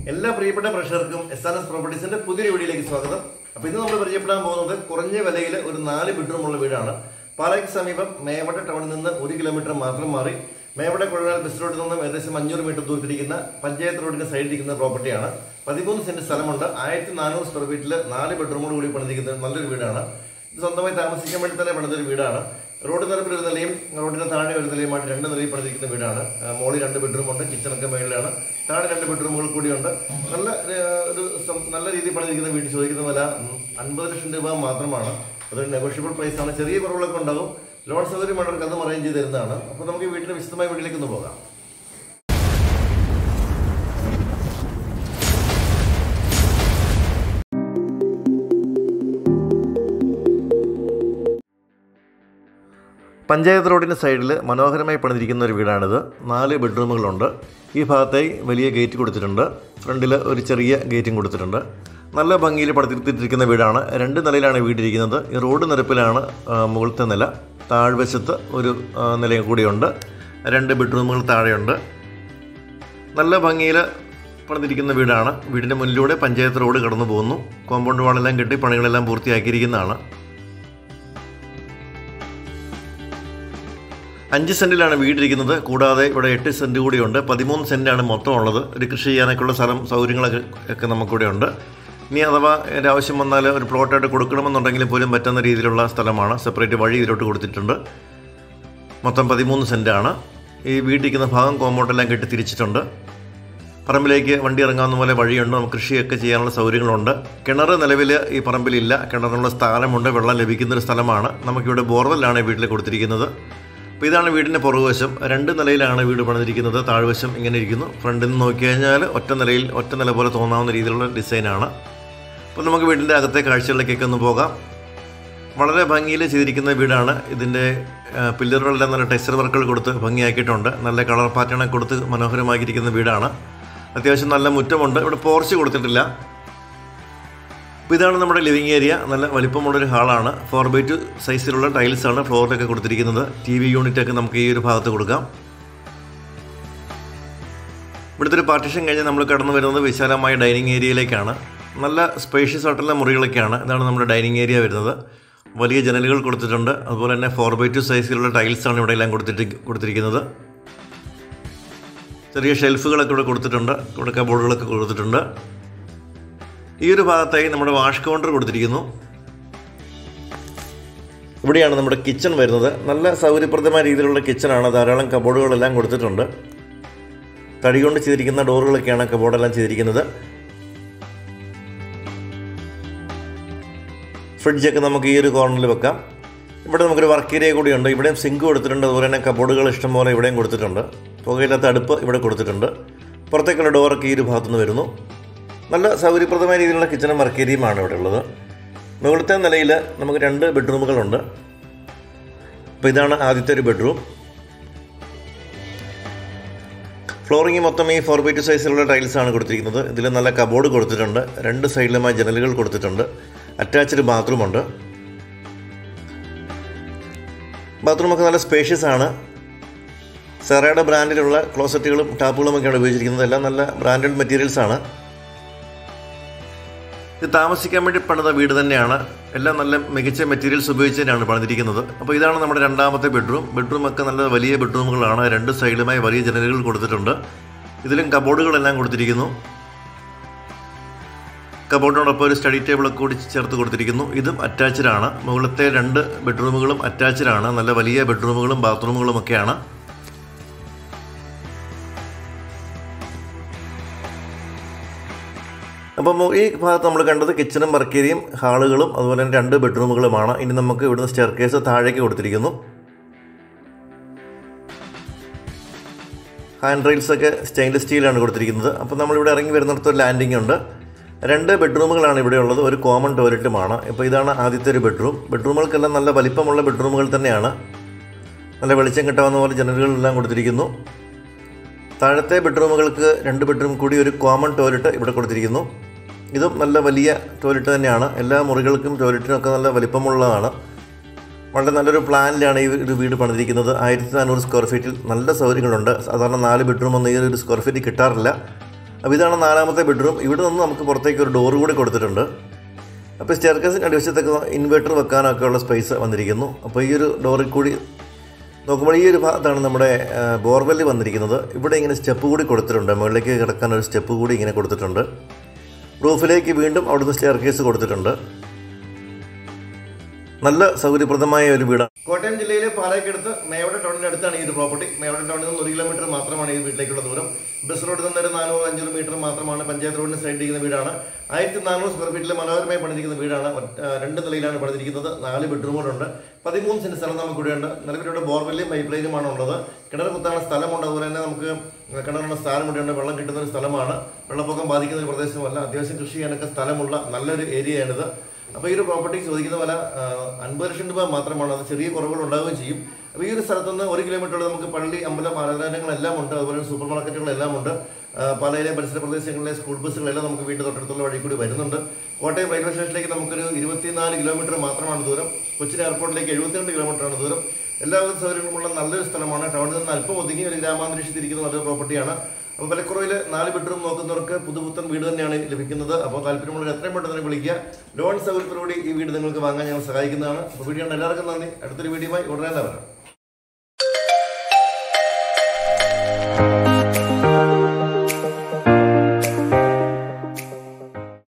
എല്ലാ പ്രിയപ്പെട്ട പ്രേക്ഷകർക്കും എസ് ആർ എസ് പ്രോപ്പർട്ടീസിന്റെ പുതിയൊരു വീഡിയോയിലേക്ക് സ്വാഗതം അപ്പൊ ഇന്ന് നമ്മൾ പരിചയപ്പെടാൻ പോകുന്നത് കുറഞ്ഞ വിലയിൽ ഒരു നാല് ബെഡ്റൂം ഉള്ള വീടാണ് പാലയ്ക്ക് സമീപം മേവട്ട ടൗണിൽ നിന്ന് ഒരു കിലോമീറ്റർ മാത്രം മാറി മേവട്ട കുഴൽ ബസ് റോഡിൽ നിന്നും ഏകദേശം അഞ്ഞൂറ് മീറ്റർ ദൂരത്തിരിക്കുന്ന പഞ്ചായത്ത് റോഡിന്റെ സൈഡിലിരിക്കുന്ന പ്രോപ്പർട്ടിയാണ് പതിമൂന്ന് സെന്റ് സ്ഥലമുണ്ട് ആയിരത്തി നാനൂറ് സ്ക്വയർ ഫീറ്റിൽ നാല് ബെഡ്റൂമോട് കൂടി പണിതിരിക്കുന്ന നല്ലൊരു വീടാണ് ഇത് സ്വന്തമായി താമസിക്കാൻ വേണ്ടി തന്നെ പണിതൊരു വീടാണ് റോഡ് നിരപ്പിൽ ഒരു നിലയും റോഡിന് താഴെ ഒരു നിലയുമായിട്ട് രണ്ട് നിലയിൽ പണിതിരിക്കുന്ന വീടാണ് ആ, മുകളിൽ രണ്ട് ബെഡ്റൂം ഉണ്ട് കിച്ചണൊക്കെ മേളിലാണ് താഴെ രണ്ട് ബെഡ്റൂമുകൾ കൂടിയുണ്ട് നല്ല ആ, ഒരു സം- നല്ല രീതിയിൽ പണിതിരിക്കുന്ന വീട്ടിൽ ചോദിക്കുന്ന വില ഉം, അൻപത് ലക്ഷം രൂപ മാത്രമാണ് അതൊരു നെഗോഷ്യബിൾ പ്രൈസ് ആണ് ചെറിയ കുറവുകളൊക്കെ ഉണ്ടാകും ലോൺ സൗകര്യം ഉള്ളവർക്ക് അതും അറേഞ്ച് ചെയ്ത് തരുന്നതാണ് അപ്പോൾ നമുക്ക് ഈ വീട്ടിന് വിശദമായ വീട്ടിലേക്ക് ഒന്ന് പോകാം പഞ്ചായത്ത് റോഡിൻ്റെ സൈഡിൽ മനോഹരമായി പണിതിരിക്കുന്ന ഒരു വീടാണിത് നാല് ബെഡ്റൂമുകളുണ്ട് ഈ ഭാഗത്തായി വലിയ ഗേറ്റ് കൊടുത്തിട്ടുണ്ട് ഫ്രണ്ടിൽ ഒരു ചെറിയ ഗേറ്റും കൊടുത്തിട്ടുണ്ട് നല്ല ഭംഗിയിൽ പടുത്തിരിക്കുന്ന വീടാണ് രണ്ട് നിലയിലാണ് വീടിരിക്കുന്നത് ഈ റോഡ് നിരപ്പിലാണ് ആ, മുകളിലത്തെ നില താഴ്വശത്ത് ഒരു ആ, നിലയും കൂടിയുണ്ട് രണ്ട് ബെഡ്റൂമുകൾ താഴെയുണ്ട് നല്ല ഭംഗിയിൽ പണിതിരിക്കുന്ന വീടാണ് വീടിൻ്റെ മുന്നിലൂടെ പഞ്ചായത്ത് റോഡ് കടന്നു പോകുന്നു കോമ്പൗണ്ട് വാളെല്ലാം കെട്ടി പണികളെല്ലാം പൂർത്തിയാക്കിയിരിക്കുന്നതാണ് അഞ്ച് സെൻറ്റിലാണ് വീടിരിക്കുന്നത് കൂടാതെ ഇവിടെ എട്ട് സെൻറ്റ് കൂടിയുണ്ട് പതിമൂന്ന് സെൻറ്റാണ് മൊത്തം ഉള്ളത് ഒരു കൃഷി ചെയ്യാനൊക്കെയുള്ള സ്ഥലം സൗകര്യങ്ങളൊക്കെ ഒക്കെ നമുക്കിവിടെ ഉണ്ട് ഇനി അഥവാ ഒരു ആവശ്യം വന്നാൽ ഒരു പ്ലോട്ടായിട്ട് കൊടുക്കണമെന്നുണ്ടെങ്കിൽ പോലും പറ്റുന്ന രീതിയിലുള്ള സ്ഥലമാണ് സെപ്പറേറ്റ് വഴി ഇതിലോട്ട് കൊടുത്തിട്ടുണ്ട് മൊത്തം പതിമൂന്ന് സെൻറ്റാണ് ഈ വീട്ടിരിക്കുന്ന ഭാഗം കോമ്പൗണ്ടെല്ലാം കെട്ടി തിരിച്ചിട്ടുണ്ട് പറമ്പിലേക്ക് വണ്ടി ഇറങ്ങാവുന്ന പോലെ വഴിയുണ്ട് നമുക്ക് കൃഷിയൊക്കെ ചെയ്യാനുള്ള സൗകര്യങ്ങളുണ്ട് കിണർ നിലവിൽ ഈ പറമ്പിലില്ല കിണറിനുള്ള സ്ഥലമുണ്ട് വെള്ളം ലഭിക്കുന്ന ഒരു സ്ഥലമാണ് നമുക്കിവിടെ ബോർവെല്ലാണ് വീട്ടിൽ കൊടുത്തിരിക്കുന്നത് അപ്പോൾ ഇതാണ് വീടിൻ്റെ പുറകുവശം രണ്ട് നിലയിലാണ് വീട് പണിതിരിക്കുന്നത് താഴ്വശം ഇങ്ങനെ ഇരിക്കുന്നു ഫ്രണ്ടിൽ നിന്ന് നോക്കി കഴിഞ്ഞാൽ ഒറ്റ നിലയിൽ ഒറ്റ നില പോലെ തോന്നാവുന്ന രീതിയിലുള്ള ഡിസൈനാണ് അപ്പോൾ നമുക്ക് വീടിൻ്റെ അകത്തെ കാഴ്ചകളിലേക്കൊക്കെ ഒന്ന് പോകാം വളരെ ഭംഗിയിൽ ചെയ്തിരിക്കുന്ന വീടാണ് ഇതിൻ്റെ ആ, പില്ലറുകളെല്ലാം നല്ല ടെക്സ്ചർ വർക്കുകൾ കൊടുത്ത് ഭംഗിയാക്കിയിട്ടുണ്ട് നല്ല കളർ പാറ്റേണൊക്കെ കൊടുത്ത് മനോഹരമാക്കിയിരിക്കുന്ന വീടാണ് അത്യാവശ്യം നല്ല മുറ്റമുണ്ട് ഇവിടെ പോർച്ച് കൊടുത്തിട്ടില്ല അപ്പോൾ ഇതാണ് നമ്മുടെ ലിവിങ് ഏരിയ നല്ല വലിപ്പമുള്ളൊരു ഹാളാണ് ഫോർ ബൈ ടു സൈസിലുള്ള ടൈൽസാണ് ഫ്ലോറിലൊക്കെ കൊടുത്തിരിക്കുന്നത് ടി വി യൂണിറ്റൊക്കെ നമുക്ക് ഈ ഒരു ഭാഗത്ത് കൊടുക്കാം ഇവിടുത്തെ ഒരു പാർട്ടീഷൻ കഴിഞ്ഞ് നമ്മൾ കടന്നു വരുന്നത് വിശാലമായ ഡൈനിങ് ഏരിയയിലേക്കാണ് നല്ല സ്പേഷ്യസ് ആയിട്ടുള്ള മുറികളൊക്കെയാണ് ഇതാണ് നമ്മുടെ ഡൈനിങ് ഏരിയ വരുന്നത് വലിയ ജനലുകൾ കൊടുത്തിട്ടുണ്ട് അതുപോലെ തന്നെ ഫോർ ബൈ ടു സൈസിലുള്ള ടൈൽസാണ് ഇവിടെ എല്ലാം കൊടുത്തിട്ട് കൊടുത്തിരിക്കുന്നത് ചെറിയ ഷെൽഫുകളൊക്കെ ഇവിടെ കൊടുത്തിട്ടുണ്ട് ഇവിടെ കബോർഡുകളൊക്കെ കൊടുത്തിട്ടുണ്ട് ഈ ഒരു ഭാഗത്തായി നമ്മുടെ വാഷ് കൗണ്ടർ കൊടുത്തിരിക്കുന്നു ഇവിടെയാണ് നമ്മുടെ കിച്ചൺ വരുന്നത് നല്ല സൗകര്യപ്രദമായ രീതിയിലുള്ള കിച്ചണാണ് ധാരാളം കബോർഡുകളെല്ലാം കൊടുത്തിട്ടുണ്ട് തടി കൊണ്ട് ചെയ്തിരിക്കുന്ന ഡോറുകളൊക്കെയാണ് കബോർഡെല്ലാം ചെയ്തിരിക്കുന്നത് ഫ്രിഡ്ജൊക്കെ നമുക്ക് ഈ ഒരു കോർണറിൽ വെക്കാം ഇവിടെ നമുക്കൊരു വർക്ക് ഏരിയ കൂടിയുണ്ട് ഇവിടെയും സിങ്ക് കൊടുത്തിട്ടുണ്ട് അതുപോലെ തന്നെ കബോർഡുകൾ ഇഷ്ടംപോലെ ഇവിടെയും കൊടുത്തിട്ടുണ്ട് പുകയില്ലാത്ത അടുപ്പ് ഇവിടെ കൊടുത്തിട്ടുണ്ട് പുറത്തേക്കുള്ള ഡോറൊക്കെ ഈ ഒരു ഭാഗത്തുനിന്ന് വരുന്നു നല്ല സൗകര്യപ്രദമായ രീതിയിലുള്ള കിച്ചണും വർക്ക് ഏരിയയുമാണ് ഇവിടെ ഉള്ളത് മുകളിലത്തെ നിലയിൽ നമുക്ക് രണ്ട് ബെഡ്റൂമുകളുണ്ട് അപ്പോൾ ഇതാണ് ആദ്യത്തെ ഒരു ബെഡ്റൂം ഫ്ലോറിംഗ് മൊത്തം ഈ ഫോർ ബൈ ടു സൈസിലുള്ള ടൈൽസാണ് കൊടുത്തിരിക്കുന്നത് ഇതിൽ നല്ല കബോർഡ് കൊടുത്തിട്ടുണ്ട് രണ്ട് സൈഡിലുമായി ജനലുകൾ കൊടുത്തിട്ടുണ്ട് അറ്റാച്ച്ഡ് ബാത്റൂമുണ്ട് ബാത്റൂമൊക്കെ നല്ല സ്പേഷ്യസ് ആണ് സെറയുടെ ബ്രാൻഡിലുള്ള ക്ലോസറ്റുകളും ടാപ്പുകളും ഒക്കെയാണ് ഉപയോഗിച്ചിരിക്കുന്നത് എല്ലാം നല്ല ബ്രാൻഡഡ് മെറ്റീരിയൽസ് ആണ് ഇത് താമസിക്കാൻ വേണ്ടി പണിത വീട് തന്നെയാണ് എല്ലാം നല്ല മികച്ച മെറ്റീരിയൽസ് ഉപയോഗിച്ച് തന്നെയാണ് പണിതിരിക്കുന്നത് അപ്പോൾ ഇതാണ് നമ്മുടെ രണ്ടാമത്തെ ബെഡ്റൂം ബെഡ്റൂം ഒക്കെ നല്ല വലിയ ബെഡ്റൂമുകളാണ് രണ്ട് സൈഡിലുമായി വലിയ ജനലുകൾ കൊടുത്തിട്ടുണ്ട് ഇതിലും കബോർഡുകളെല്ലാം കൊടുത്തിരിക്കുന്നു കബോർഡിനോടൊപ്പം ഒരു സ്റ്റഡി ടേബിളൊക്കെ കൂടി ചേർത്ത് കൊടുത്തിരിക്കുന്നു ഇതും അറ്റാച്ച്ഡ് ആണ് മുകളിലത്തെ രണ്ട് ബെഡ്റൂമുകളും അറ്റാച്ച്ഡ് ആണ് നല്ല വലിയ ബെഡ്റൂമുകളും ബാത്റൂമുകളും ഒക്കെയാണ് അപ്പം ഈ ഭാഗത്ത് നമ്മൾ കണ്ടത് കിച്ചണും വർക്കേരിയും ഹാളുകളും അതുപോലെ തന്നെ രണ്ട് ബെഡ്റൂമുകളുമാണ് ഇനി നമുക്ക് ഇവിടുന്ന് സ്റ്റെയർ കേസ് താഴേക്ക് കൊടുത്തിരിക്കുന്നു ഹാൻഡ് റെയിൽസ് ഒക്കെ സ്റ്റെയിൻലെസ് സ്റ്റീലാണ് കൊടുത്തിരിക്കുന്നത് അപ്പോൾ നമ്മളിവിടെ ഇറങ്ങി വരുന്നിടത്ത് ഒരു ലാൻഡിംഗ് ഉണ്ട് രണ്ട് ബെഡ്റൂമുകളാണ് ഇവിടെ ഉള്ളത് ഒരു കോമൺ ടോയ്ലറ്റുമാണ് ഇപ്പോൾ ഇതാണ് ആദ്യത്തെ ഒരു ബെഡ്റൂം ബെഡ്റൂമുകൾക്കെല്ലാം നല്ല വലിപ്പമുള്ള ബെഡ്റൂമുകൾ തന്നെയാണ് നല്ല വെളിച്ചം കിട്ടാവുന്ന പോലെ ജനലുകളെല്ലാം കൊടുത്തിരിക്കുന്നു താഴത്തെ ബെഡ്റൂമുകൾക്ക് രണ്ട് ബെഡ്റൂം കൂടി ഒരു കോമൺ ടോയ്ലറ്റ് ഇവിടെ കൊടുത്തിരിക്കുന്നു ഇതും നല്ല വലിയ ടോയ്ലറ്റ് തന്നെയാണ് എല്ലാ മുറികൾക്കും ടോയ്ലറ്റിനൊക്കെ നല്ല വലിപ്പമുള്ളതാണ് വളരെ നല്ലൊരു പ്ലാനിലാണ് ഈ ഒരു വീട് പണിതിരിക്കുന്നത് ആയിരത്തി നാനൂറ് സ്ക്വയർ ഫീറ്റിൽ നല്ല സൗകര്യങ്ങളുണ്ട് സാധാരണ നാല് ബെഡ്റൂം ഒന്നും ഈ ഒരു സ്ക്വയർ ഫീറ്റ് കിട്ടാറില്ല അപ്പോൾ ഇതാണ് നാലാമത്തെ ബെഡ്റൂം ഇവിടെ നിന്ന് നമുക്ക് പുറത്തേക്ക് ഒരു ഡോർ കൂടി കൊടുത്തിട്ടുണ്ട് അപ്പോൾ സ്റ്റെയർക്കേസിൻ്റെ അടിവശത്തൊക്കെ ഇൻവെർട്ടർ വെക്കാനൊക്കെ ഉള്ള സ്പേസ് വന്നിരിക്കുന്നു അപ്പോൾ ഈ ഒരു ഡോറിൽ കൂടി നോക്കുമ്പോൾ ഈ ഒരു ഭാഗത്താണ് നമ്മുടെ ബോർവെല്ല് വന്നിരിക്കുന്നത് ഇവിടെ ഇങ്ങനെ സ്റ്റെപ്പ് കൂടി കൊടുത്തിട്ടുണ്ട് മുകളിലേക്ക് കിടക്കാൻ ഒരു സ്റ്റെപ്പ് കൂടി ഇങ്ങനെ കൊടുത്തിട്ടുണ്ട് റൂഫിലേക്ക് വീണ്ടും അവിടുന്ന് സ്റ്റെയർ കേസ് കൊടുത്തിട്ടുണ്ട് നല്ല സൗകര്യപ്രദമായ ഒരു വീടാണ് കോട്ടയം ജില്ലയിലെ പാലക്കടുത്ത് മേവട ടൗണിന്റെ അടുത്താണ് ഈ ഒരു പ്രോപ്പർട്ടി മേവട ടൗണിൽ നിന്ന് ഒരു കിലോമീറ്റർ മാത്രമാണ് ഈ വീട്ടിലേക്കുള്ള ദൂരം ബസ് റോഡിൽ നിന്ന് ഒരു നാനൂറ് അഞ്ഞൂറ് മീറ്റർ മാത്രമാണ് പഞ്ചായത്ത് റോഡിന് സൈഡിൽ ഇരിക്കുന്ന വീടാണ് ആയിരത്തി നാനൂറ് സ്ക്വയർ ഫീറ്റിൽ മനോഹരമായി പണിതിരിക്കുന്ന വീടാണ് ഒറ്റ- ആ, രണ്ട് നിലയിലാണ് പണിതിരിക്കുന്നത് നാല് ബെഡ്റൂമുകളുണ്ട് പതിമൂന്ന് സെന്റ് സ്ഥലം നമുക്ക് ഇവിടെയുണ്ട് നിലവിലിവിടെ ബോർവെല്ലും പൈപ്പ് ലൈനുമാണ് ഉള്ളത് കിണർ കുത്താനുള്ള സ്ഥലമുണ്ട് അതുപോലെ തന്നെ നമുക്ക് കിണറിനുള്ള സ്ഥലം ഇവിടെയുണ്ട് വെള്ളം കിട്ടുന്ന ഒരു സ്ഥലമാണ് വെള്ളപ്പൊക്കം ബാധിക്കുന്ന ഒരു പ്രദേശമല്ല അത്യാവശ്യം കൃഷി ചെയ്യാനൊക്കെ സ്ഥലമുള്ള നല്ലൊരു ഏരിയയാണിത് അപ്പോൾ ഈ ഒരു പ്രോപ്പർട്ടി ചോദിക്കുന്ന വില ആ, അൻപത് ലക്ഷം രൂപ മാത്രമാണ് അത് ചെറിയ കുറവുകൾ ഉണ്ടാവുകയും ചെയ്യും അപ്പോൾ ഈ ഒരു സ്ഥലത്ത് നിന്ന് ഒരു കിലോമീറ്റർ നമുക്ക് പള്ളി അമ്പലം ആരാധനകളെല്ലാം ഉണ്ട് അതുപോലെ സൂപ്പർ മാർക്കറ്റുകളെല്ലാം ഉണ്ട് ആ, പാലയിലെ പരിസര പ്രദേശങ്ങളിലെ സ്കൂൾ ബസ്സുകളെല്ലാം നമുക്ക് വീട്ടിൽ തൊട്ടടുത്തുള്ള വഴി കൂടി വരുന്നുണ്ട് കോട്ടയം റെയിൽവേ സ്റ്റേഷനിലേക്ക് നമുക്കൊരു ഇരുപത്തിനാല് കിലോമീറ്റർ മാത്രമാണ് ദൂരം കൊച്ചിൻ എയർപോർട്ടിലേക്ക് എഴുപത്തിരണ്ട് കിലോമീറ്ററാണ് ദൂരം എല്ലാവിധ സൗകര്യങ്ങളുമുള്ള നല്ലൊരു സ്ഥലമാണ് ടൗണിൽ നിന്ന് അല്പം ഒതുങ്ങി ഒരു ഗ്രാമാന്തരീക്ഷത്തിൽ ഇരിക്കുന്ന നല്ലൊരു പ്രോപ്പർട്ടിയാണ് അപ്പോൾ വിലക്കുറവിൽ നാല് ബെഡ്റൂം നോക്കുന്നവർക്ക് പുതുപുത്തൻ വീട് തന്നെയാണ് ലഭിക്കുന്നത് അപ്പോൾ താല്പര്യമുള്ളവർ എത്രയും പെട്ടെന്ന് തന്നെ വിളിക്കുക ലോൺ സൗകര്യത്തോടുകൂടി ഈ വീട് നിങ്ങൾക്ക് വാങ്ങാൻ ഞങ്ങൾ സഹായിക്കുന്നതാണ് അപ്പോൾ വീഡിയോ എല്ലാവർക്കും നന്ദി അടുത്തൊരു വീഡിയോയുമായി ഉടനെ തന്നെ വരാം